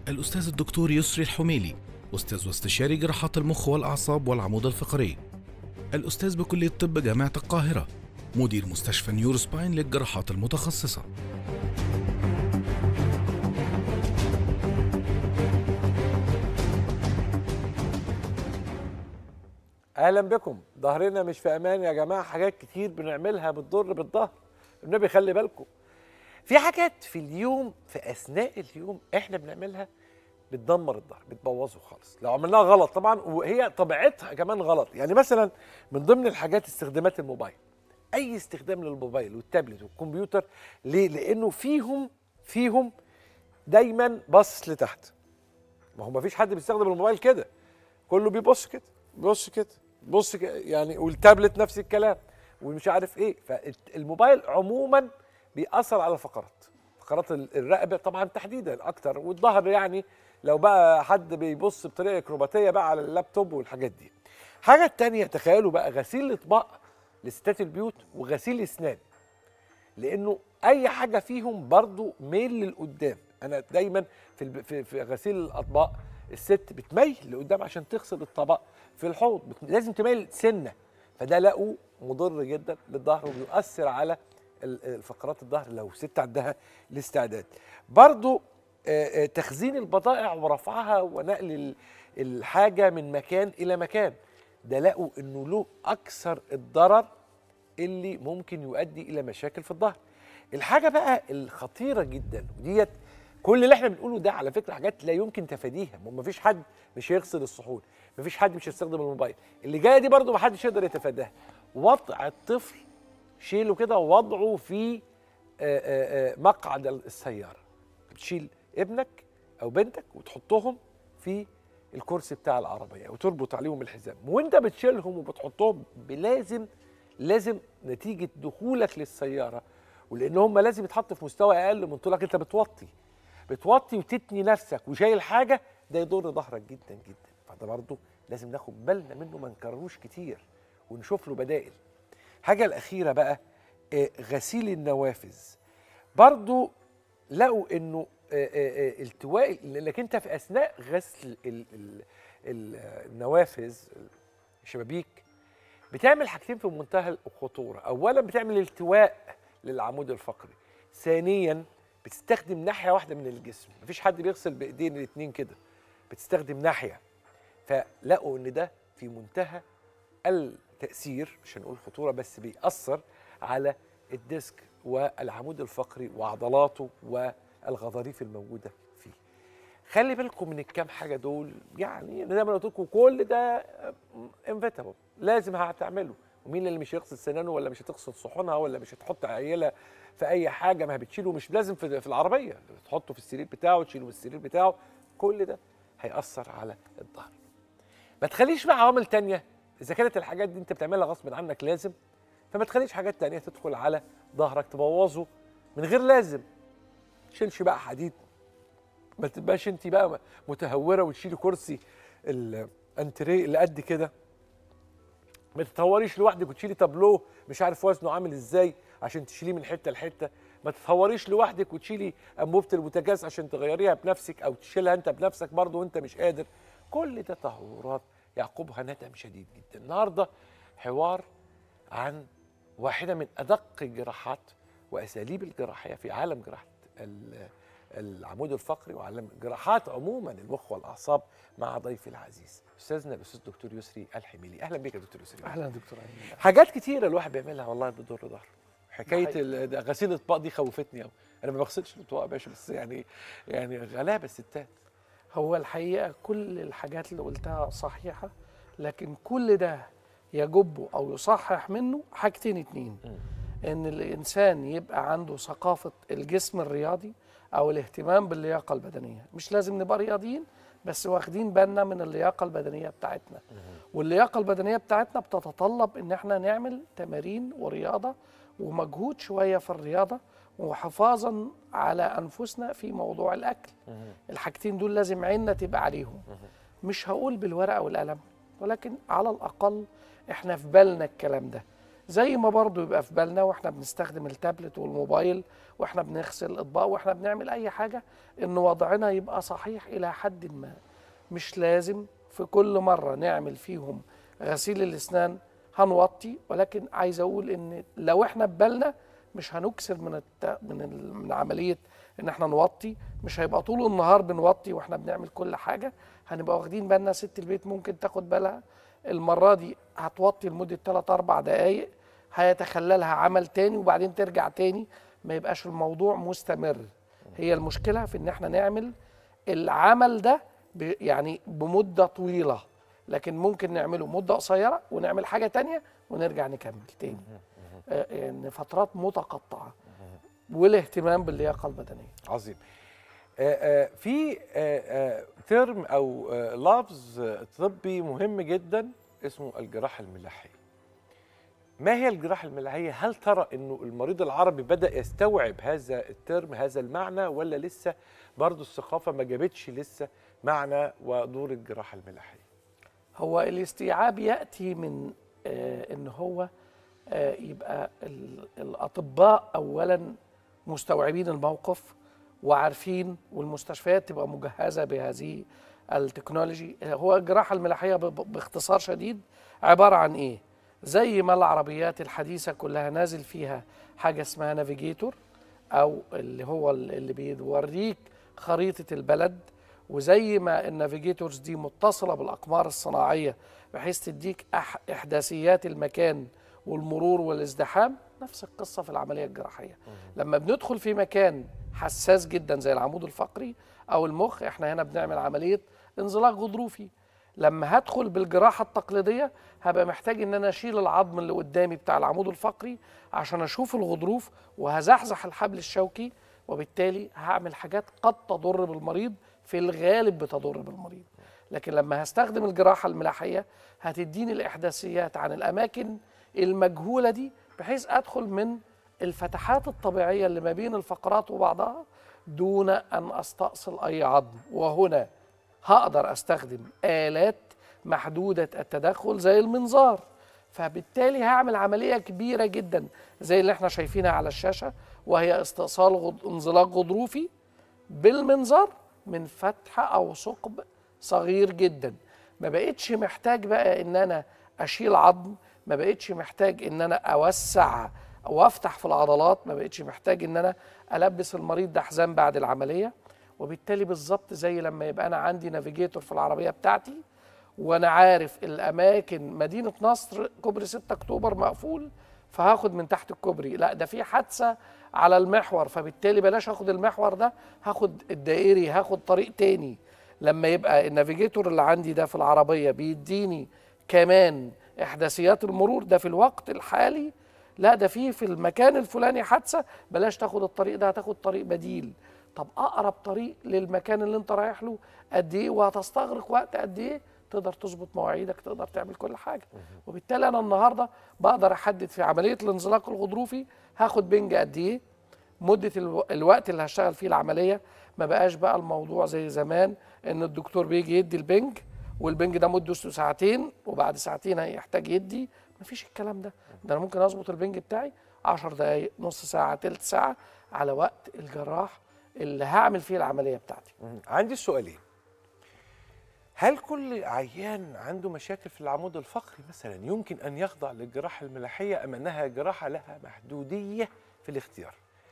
الأستاذ الدكتور يسري الحميلي أستاذ واستشاري جراحات المخ والأعصاب والعمود الفقري الأستاذ بكلية طب جامعة القاهرة مدير مستشفى نيوروسباين للجراحات المتخصصة اهلا بكم ظهرنا مش في امان يا جماعه حاجات كتير بنعملها بتضر بالظهر النبي خلي بالكم في حاجات في اليوم في اثناء اليوم احنا بنعملها بتدمر الظهر بتبوظه خالص لو عملناها غلط طبعا وهي طبيعتها كمان غلط يعني مثلا من ضمن الحاجات استخدامات الموبايل اي استخدام للموبايل والتابلت والكمبيوتر ليه لانه فيهم فيهم دايما باصص لتحت ما هو ما فيش حد بيستخدم الموبايل كده كله بيبص كده بص كده بص كده يعني والتابلت نفس الكلام ومش عارف ايه فالموبايل عموما بيأثر على الفقرات فقرات الرقبه طبعا تحديدا اكتر والظهر يعني لو بقى حد بيبص بطريقه اكروباتيه بقى على اللابتوب والحاجات دي حاجه تانية تخيلوا بقى غسيل الاطباق لستات البيوت وغسيل اسنان لانه اي حاجه فيهم برضو ميل للقدام انا دايما في الب... في, في غسيل الاطباق الست بتميل لقدام عشان تغسل الطبق في الحوض بت... لازم تميل سنه فده لقوا مضر جدا للظهر وبيؤثر على الفقرات الظهر لو ست عندها الاستعداد برضو تخزين البضائع ورفعها ونقل الحاجه من مكان الى مكان ده لقوا انه له اكثر الضرر اللي ممكن يؤدي الى مشاكل في الظهر الحاجه بقى الخطيره جدا وديت كل اللي احنا بنقوله ده على فكره حاجات لا يمكن تفاديها ما فيش حد مش هيغسل الصحون ما فيش حد مش هيستخدم الموبايل اللي جايه دي برضو ما حدش يقدر يتفاداها وضع الطفل شيله كده ووضعه في مقعد السياره تشيل ابنك او بنتك وتحطهم في الكرسي بتاع العربيه وتربط عليهم الحزام وانت بتشيلهم وبتحطهم لازم لازم نتيجه دخولك للسياره ولان هم لازم يتحطوا في مستوى اقل من طولك انت بتوطي بتوطي وتتني نفسك وشايل حاجه ده يضر ظهرك جدا جدا فده برضه لازم ناخد بالنا منه ما نكرروش كتير ونشوف له بدائل حاجه الاخيره بقى غسيل النوافذ برضه لقوا انه التواء لانك انت في اثناء غسل النوافذ الشبابيك بتعمل حاجتين في منتهى الخطوره اولا بتعمل التواء للعمود الفقري ثانيا بتستخدم ناحيه واحده من الجسم مفيش حد بيغسل بايدين الاثنين كده بتستخدم ناحيه فلقوا ان ده في منتهى التاثير مش هنقول خطوره بس بيأثر على الديسك والعمود الفقري وعضلاته والغضاريف الموجوده فيه خلي بالكم من الكام حاجه دول يعني زي ما قلت لكم كل ده انفيتابل لازم هتعمله ومين اللي مش يغسل سنانه ولا مش هتغسل صحونها ولا مش هتحط عيله في اي حاجه ما بتشيله مش لازم في, في العربيه تحطه في السرير بتاعه تشيله من السرير بتاعه كل ده هيأثر على الظهر ما تخليش بقى عوامل تانية اذا كانت الحاجات دي انت بتعملها غصب عنك لازم فما تخليش حاجات تانية تدخل على ظهرك تبوظه من غير لازم تشيلش بقى حديد ما تبقاش انت بقى متهوره وتشيلي كرسي الانتريه اللي قد كده ما تتهوريش لوحدك وتشيلي تابلوه مش عارف وزنه عامل ازاي عشان تشيليه من حته لحته ما تتهوريش لوحدك وتشيلي انبوبه البوتاجاز عشان تغيريها بنفسك او تشيلها انت بنفسك برضه وانت مش قادر كل ده تهورات يعقبها ندم شديد جدا النهارده حوار عن واحده من ادق الجراحات واساليب الجراحيه في عالم جراحه العمود الفقري وعالم الجراحات عموما المخ والاعصاب مع ضيفي العزيز استاذنا الاستاذ دكتور يسري الحميلي اهلا بك يا دكتور يسري اهلا دكتور أمين. حاجات كتيره الواحد بيعملها والله بتضر ظهره حكايه غسيل الاطباق دي خوفتني قوي انا ما بغسلش الاطباق يا باشا بس يعني يعني غلابه الستات هو الحقيقه كل الحاجات اللي قلتها صحيحه لكن كل ده يجب او يصحح منه حاجتين اتنين ان الانسان يبقى عنده ثقافه الجسم الرياضي او الاهتمام باللياقه البدنيه مش لازم نبقى رياضيين بس واخدين بالنا من اللياقه البدنيه بتاعتنا واللياقه البدنيه بتاعتنا بتتطلب ان احنا نعمل تمارين ورياضه ومجهود شويه في الرياضه وحفاظا على انفسنا في موضوع الاكل الحاجتين دول لازم عيننا تبقى عليهم مش هقول بالورقه والقلم ولكن على الاقل احنا في بالنا الكلام ده زي ما برضو يبقى في بالنا واحنا بنستخدم التابلت والموبايل واحنا بنغسل الاطباق واحنا بنعمل اي حاجه ان وضعنا يبقى صحيح الى حد ما مش لازم في كل مره نعمل فيهم غسيل الاسنان هنوطي ولكن عايز اقول ان لو احنا ببالنا مش هنكسر من الت... من ال... من عمليه ان احنا نوطي مش هيبقى طول النهار بنوطي واحنا بنعمل كل حاجه هنبقى واخدين بالنا ست البيت ممكن تاخد بالها المره دي هتوطي لمده 3 4 دقائق هيتخللها عمل تاني وبعدين ترجع تاني ما يبقاش الموضوع مستمر هي المشكله في ان احنا نعمل العمل ده ب... يعني بمده طويله لكن ممكن نعمله مده قصيره ونعمل حاجه تانية ونرجع نكمل تاني آه، يعني فترات متقطعه والاهتمام باللياقه البدنيه عظيم آه، آه، في ترم او آه، لفظ آه، طبي مهم جدا اسمه الجراحه الملاحيه ما هي الجراحه الملاحيه هل ترى انه المريض العربي بدا يستوعب هذا الترم هذا المعنى ولا لسه برضه الثقافه ما جابتش لسه معنى ودور الجراحه الملاحيه هو الاستيعاب ياتي من آه ان هو آه يبقى ال- الاطباء اولا مستوعبين الموقف وعارفين والمستشفيات تبقى مجهزه بهذه التكنولوجي آه، هو الجراحه الملاحيه ب- ب- باختصار شديد عباره عن ايه زي ما العربيات الحديثه كلها نازل فيها حاجه اسمها نافيجيتور او اللي هو ال- اللي بيوريك خريطه البلد وزي ما النافيجيتورز دي متصله بالاقمار الصناعيه بحيث تديك أح احداثيات المكان والمرور والازدحام نفس القصه في العمليه الجراحيه لما بندخل في مكان حساس جدا زي العمود الفقري او المخ احنا هنا بنعمل عمليه انزلاق غضروفي لما هدخل بالجراحه التقليديه هبقى محتاج ان انا اشيل العظم اللي قدامي بتاع العمود الفقري عشان اشوف الغضروف وهزحزح الحبل الشوكي وبالتالي هعمل حاجات قد تضر بالمريض في الغالب بتضر بالمريض لكن لما هستخدم الجراحه الملاحيه هتديني الاحداثيات عن الاماكن المجهوله دي بحيث ادخل من الفتحات الطبيعيه اللي ما بين الفقرات وبعضها دون ان استأصل اي عظم وهنا هقدر استخدم آلات محدودة التدخل زي المنظار فبالتالي هعمل عملية كبيرة جدا زي اللي احنا شايفينها على الشاشة وهي استئصال غض... انزلاق غضروفي بالمنظار من فتحة أو ثقب صغير جدا ما بقتش محتاج بقى ان انا اشيل عظم ما بقتش محتاج ان انا اوسع او افتح في العضلات ما بقتش محتاج ان انا البس المريض ده حزام بعد العمليه وبالتالي بالظبط زي لما يبقى انا عندي نافيجيتور في العربيه بتاعتي وانا عارف الاماكن مدينه نصر كوبري 6 اكتوبر مقفول فهاخد من تحت الكوبري لا ده في حادثه على المحور فبالتالي بلاش اخد المحور ده هاخد الدائري هاخد طريق تاني لما يبقى النافيجيتور اللي عندي ده في العربيه بيديني كمان احداثيات المرور ده في الوقت الحالي لا ده في في المكان الفلاني حادثه بلاش تاخد الطريق ده هتاخد طريق بديل طب اقرب طريق للمكان اللي انت رايح له قد ايه وهتستغرق وقت قد ايه تقدر تظبط مواعيدك تقدر تعمل كل حاجه وبالتالي انا النهارده بقدر احدد في عمليه الانزلاق الغضروفي هاخد بنج قد ايه مده الو... الوقت اللي هشتغل فيه العمليه ما بقاش بقى الموضوع زي زمان ان الدكتور بيجي يدي البنج والبنج ده مدته ساعتين وبعد ساعتين هيحتاج يدي مفيش الكلام ده ده انا ممكن اظبط البنج بتاعي 10 دقايق نص ساعه تلت ساعه على وقت الجراح اللي هعمل فيه العمليه بتاعتي عندي سؤالين هل كل عيان عنده مشاكل في العمود الفقري مثلا يمكن ان يخضع للجراحه الملاحيه ام انها جراحه لها محدوديه في الاختيار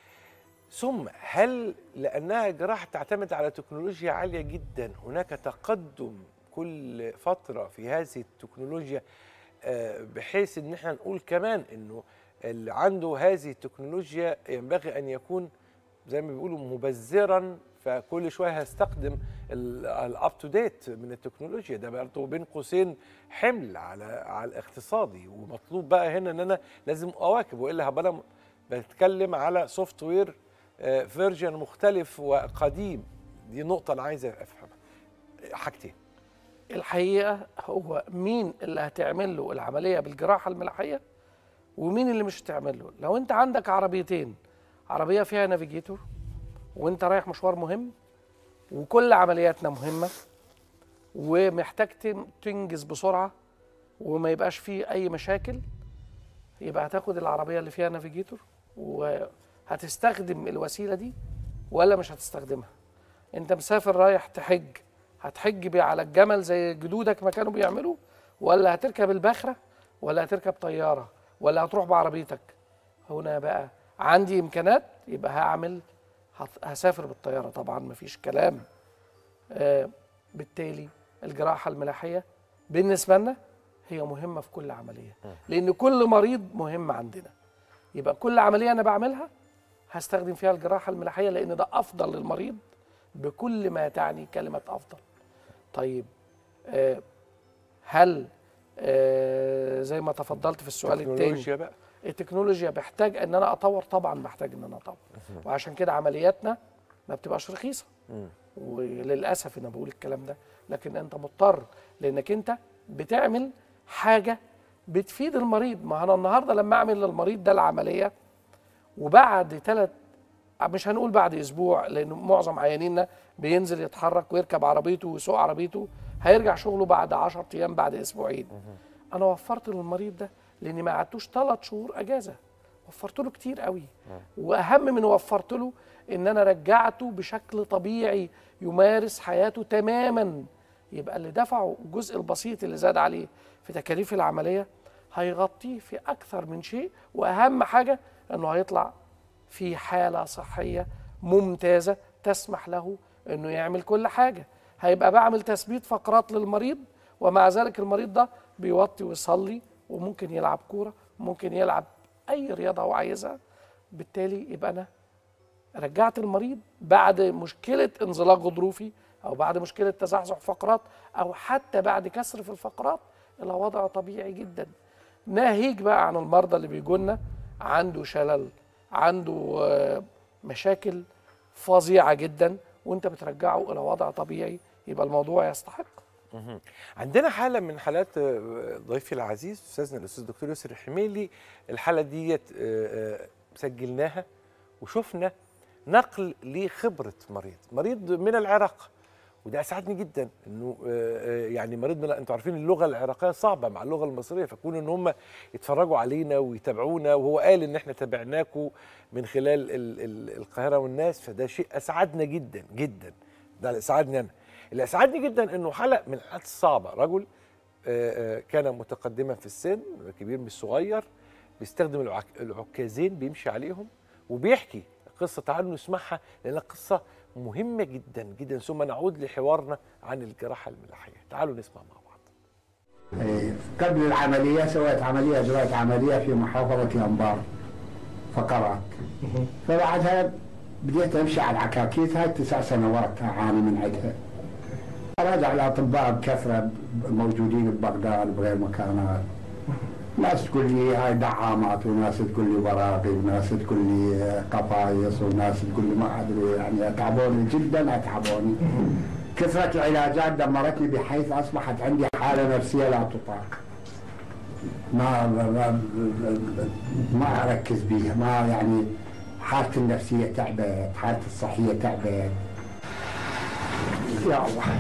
ثم هل لانها جراحه تعتمد على تكنولوجيا عاليه جدا هناك تقدم كل فتره في هذه التكنولوجيا آه، بحيث ان احنا نقول كمان انه اللي عنده هذه التكنولوجيا ينبغي ان يكون زي ما بيقولوا مبذرا فكل شويه هستخدم الاب تو ديت من التكنولوجيا ده برضه بين قوسين حمل على على الاقتصادي ومطلوب بقى هنا ان انا لازم اواكب والا هبقى انا بتكلم على سوفت وير فيرجن مختلف وقديم دي نقطه انا عايز افهمها حاجتين الحقيقه هو مين اللي هتعمل له العمليه بالجراحه الملاحيه ومين اللي مش هتعمل له لو انت عندك عربيتين عربيه فيها نافيجيتور وانت رايح مشوار مهم وكل عملياتنا مهمه ومحتاج تن- تنجز بسرعه وما يبقاش فيه اي مشاكل يبقى هتاخد العربيه اللي فيها نافيجيتور وهتستخدم الوسيله دي ولا مش هتستخدمها انت مسافر رايح تحج هتحج بيه على الجمل زي جدودك ما كانوا بيعملوا ولا هتركب البخره ولا هتركب طياره ولا هتروح بعربيتك هنا بقى عندي امكانات يبقى هعمل هت- هسافر بالطياره طبعا مفيش كلام آه بالتالي الجراحه الملاحيه بالنسبه لنا هي مهمه في كل عمليه لان كل مريض مهم عندنا يبقى كل عمليه انا بعملها هستخدم فيها الجراحه الملاحيه لان ده افضل للمريض بكل ما تعني كلمه افضل طيب آه هل آه زي ما تفضلت في السؤال الثاني تكنولوجيا بقى التكنولوجيا بحتاج ان انا اطور طبعا بحتاج ان انا اطور وعشان كده عملياتنا ما بتبقاش رخيصه وللاسف انا بقول الكلام ده لكن انت مضطر لانك انت بتعمل حاجه بتفيد المريض ما انا النهارده لما اعمل للمريض ده العمليه وبعد ثلاث مش هنقول بعد اسبوع لان معظم عيانينا بينزل يتحرك ويركب عربيته ويسوق عربيته هيرجع شغله بعد 10 ايام بعد اسبوعين انا وفرت للمريض ده لاني ما قعدتوش ثلاث شهور اجازه وفرت له كتير قوي واهم من وفرت له ان انا رجعته بشكل طبيعي يمارس حياته تماما يبقى اللي دفعه الجزء البسيط اللي زاد عليه في تكاليف العمليه هيغطيه في اكثر من شيء واهم حاجه انه هيطلع في حاله صحيه ممتازه تسمح له انه يعمل كل حاجه هيبقى بعمل تثبيت فقرات للمريض ومع ذلك المريض ده بيوطي ويصلي وممكن يلعب كوره ممكن يلعب اي رياضه هو عايزها بالتالي يبقى انا رجعت المريض بعد مشكله انزلاق غضروفي او بعد مشكله تزحزح فقرات او حتى بعد كسر في الفقرات الى وضع طبيعي جدا ناهيك بقى عن المرضى اللي بيجوا لنا عنده شلل عنده آه، مشاكل فظيعه جدا وانت بترجعه الى وضع طبيعي يبقى الموضوع يستحق عندنا حالة من حالات آه، ضيفي العزيز أستاذنا الأستاذ الدكتور ياسر الحميلي الحالة ديت آه، آه، سجلناها وشفنا نقل لخبرة مريض مريض من العراق وده أسعدني جدا إنه آه، آه، يعني مريض من أنتوا عارفين اللغة العراقية صعبة مع اللغة المصرية فكون إن هم يتفرجوا علينا ويتابعونا وهو قال إن إحنا تابعناكم من خلال ال- ال- القاهرة والناس فده شيء أسعدنا جدا جدا ده اللي أسعدني أنا اللي أسعدني جدا إنه حالة من الحالات الصعبة رجل آه، آه، كان متقدما في السن كبير مش صغير بيستخدم العك- العكازين بيمشي عليهم وبيحكي قصة تعالوا نسمعها لأنها قصة مهمة جدا جدا ثم نعود لحوارنا عن الجراحة الملاحية تعالوا نسمع مع بعض إيه، قبل العملية سويت عملية أجريت عملية في محافظة الأنبار فقرات فبعدها بديت أمشي على العكاكيت هاي تسع سنوات أعاني من عندها راجع الأطباء بكثرة موجودين ببغداد بغير مكانات ناس تقول لي هاي دعامات وناس تقول لي براغي وناس تقول لي قفايص وناس تقول لي ما ادري يعني اتعبوني جدا اتعبوني كثرة العلاجات دمرتني بحيث اصبحت عندي حالة نفسية لا تطاق ما ما, ما اركز بيها ما يعني حالتي النفسية تعبت حالتي الصحية تعبت يا الله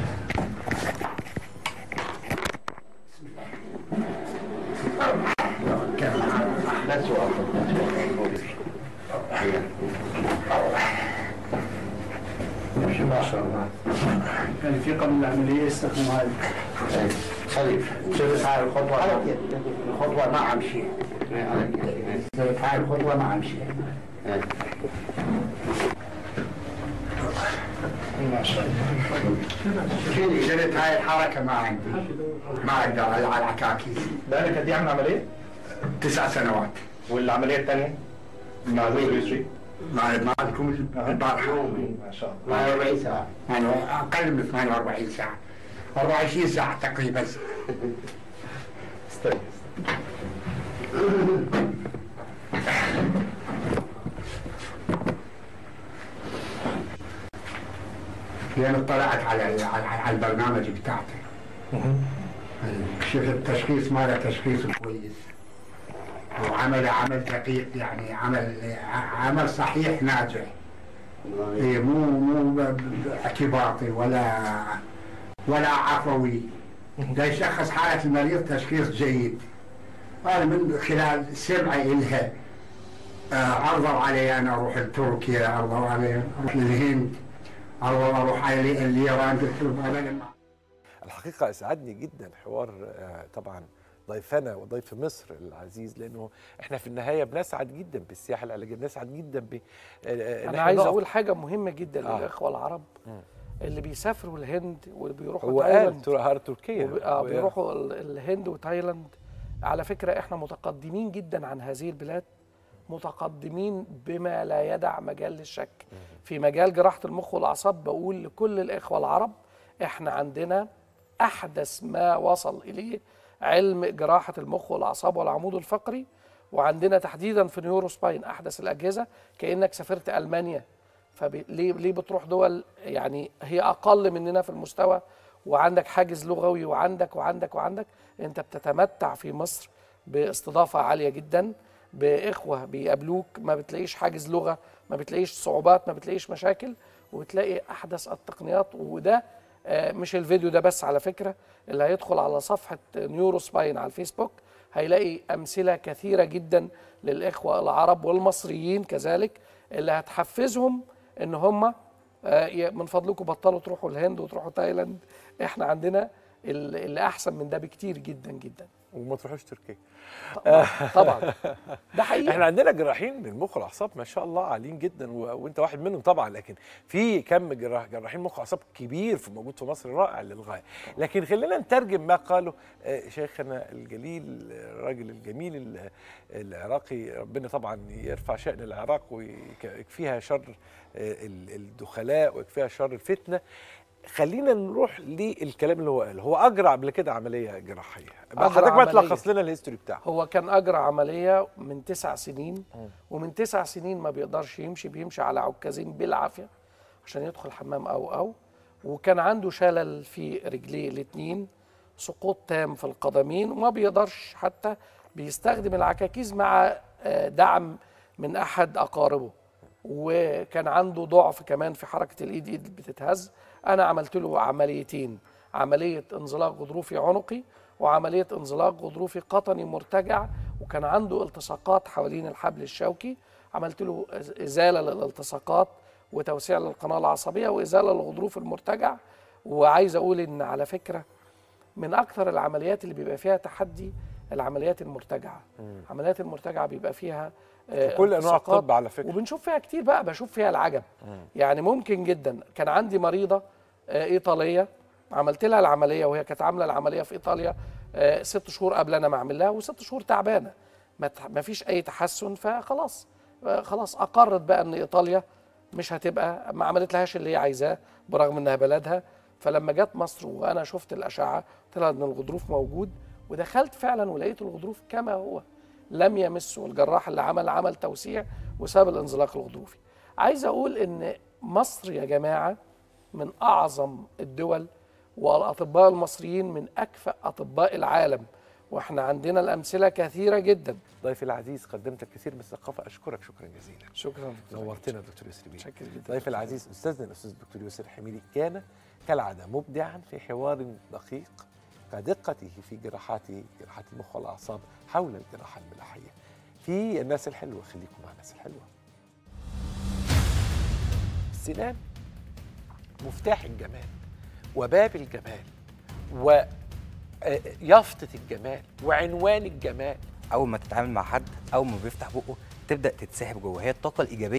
ما شاء الله يعني في قبل العملية يستخدموا هذه خليف شفت هاي الخطوة الخطوة ما امشي شفت هاي الخطوة ما امشي ما شاء الله شفت هاي الحركة ما عندي ما اقدر على على العكاكي بقالك قد ايه عامل عملية؟ تسع سنوات والعملية الثانية؟ مع دكتور يسري؟ مع معكم البارحة ما شاء الله 48 ساعة يعني أقل من 48 ساعة 24 ساعة تقريبا استنى لأن اطلعت على على, على البرنامج بتاعته شفت التشخيص ماله تشخيص كويس وعمل عمل دقيق يعني عمل عمل صحيح ناجح إيه مو مو ب- ب- اعتباطي ولا ولا عفوي ده يشخص حالة المريض تشخيص جيد أنا من خلال سمعي إلها آه، عرضوا علي أنا أروح لتركيا عرضوا علي أروح للهند عرضوا أروح على اليابان قلت لهم أنا الحقيقة أسعدني جدا حوار آه، طبعا ضيفنا وضيف مصر العزيز لأنه إحنا في النهاية بنسعد جدا بالسياحة العلاجية بنسعد جدا ب آه، آه، إن انا إحنا عايز نقف- اقول حاجه مهمه جدا آه. للاخوه العرب اللي بيسافروا الهند واللي بيروحوا هو قال تايلاند تر- تركيا وب- آه هو- بيروحوا ال- الهند وتايلاند على فكره احنا متقدمين جدا عن هذه البلاد متقدمين بما لا يدع مجال للشك في مجال جراحه المخ والاعصاب بقول لكل الاخوه العرب احنا عندنا احدث ما وصل اليه علم جراحه المخ والاعصاب والعمود الفقري وعندنا تحديدا في نيورو سباين احدث الاجهزه كانك سافرت المانيا فليه ليه بتروح دول يعني هي اقل مننا في المستوى وعندك حاجز لغوي وعندك وعندك وعندك انت بتتمتع في مصر باستضافه عاليه جدا باخوه بيقابلوك ما بتلاقيش حاجز لغه ما بتلاقيش صعوبات ما بتلاقيش مشاكل وبتلاقي احدث التقنيات وده آه، مش الفيديو ده بس على فكره اللي هيدخل على صفحه نيورو سباين على الفيسبوك هيلاقي امثله كثيره جدا للاخوه العرب والمصريين كذلك اللي هتحفزهم ان هم آه، ي- من فضلكم بطلوا تروحوا الهند وتروحوا تايلاند احنا عندنا ال- اللي احسن من ده بكتير جدا جدا وما تروحوش تركيا طبعا, طبعا. ده حقيقي احنا عندنا جراحين المخ والاعصاب ما شاء الله عاليين جدا و... وانت واحد منهم طبعا لكن في كم جراح جراحين مخ واعصاب كبير في موجود في مصر رائع للغايه لكن خلينا نترجم ما قاله آه، شيخنا الجليل الراجل الجميل ال- العراقي ربنا طبعا يرفع شأن العراق ويكفيها شر آه، ال- الدخلاء ويكفيها شر الفتنه خلينا نروح للكلام اللي هو قاله هو اجرى قبل كده عمليه جراحيه أجرى حضرتك بقى عملية. تلخص لنا الهيستوري بتاعه هو كان اجرى عمليه من تسع سنين ومن تسع سنين ما بيقدرش يمشي بيمشي على عكازين بالعافيه عشان يدخل حمام او او وكان عنده شلل في رجليه الاثنين سقوط تام في القدمين وما بيقدرش حتى بيستخدم العكاكيز مع آه، دعم من احد اقاربه وكان عنده ضعف كمان في حركه الايد ايد بتتهز انا عملت له عمليتين عمليه انزلاق غضروفي عنقي وعمليه انزلاق غضروفي قطني مرتجع وكان عنده التصاقات حوالين الحبل الشوكي عملت له إز- ازاله للالتصاقات وتوسيع للقناه العصبيه وازاله للغضروف المرتجع وعايز اقول ان على فكره من اكثر العمليات اللي بيبقى فيها تحدي العمليات المرتجعه العمليات المرتجعه بيبقى فيها آه، كل انواع التصاقات الطب على فكره وبنشوف فيها كتير بقى بشوف فيها العجب يعني ممكن جدا كان عندي مريضه آه، ايطاليه عملت لها العمليه وهي كانت عامله العمليه في ايطاليا آه، ست شهور قبل انا ما اعمل لها وست شهور تعبانه ما تح- ما فيش اي تحسن فخلاص آه، خلاص اقرت بقى ان ايطاليا مش هتبقى ما عملت لهاش اللي هي عايزاه برغم انها بلدها فلما جت مصر وانا شفت الاشعه طلع ان الغضروف موجود ودخلت فعلا ولقيت الغضروف كما هو لم يمسه الجراح اللي عمل عمل توسيع وساب الانزلاق الغضروفي عايز اقول ان مصر يا جماعه من اعظم الدول والاطباء المصريين من اكفأ اطباء العالم واحنا عندنا الامثله كثيره جدا ضيفي العزيز قدمت الكثير من الثقافه اشكرك شكرا جزيلا شكرا نورتنا دكتور يسري بيه شكرا جدا ضيفي العزيز استاذنا الاستاذ الدكتور يسر الحميدي كان كالعاده مبدعا في حوار دقيق كدقته في جراحات جراحات المخ والاعصاب حول الجراحه الملاحيه في الناس الحلوه خليكم مع الناس الحلوه السنان مفتاح الجمال وباب الجمال ويافطة الجمال وعنوان الجمال اول ما تتعامل مع حد اول ما بيفتح بقه تبدا تتسحب جوه هي الطاقه الايجابيه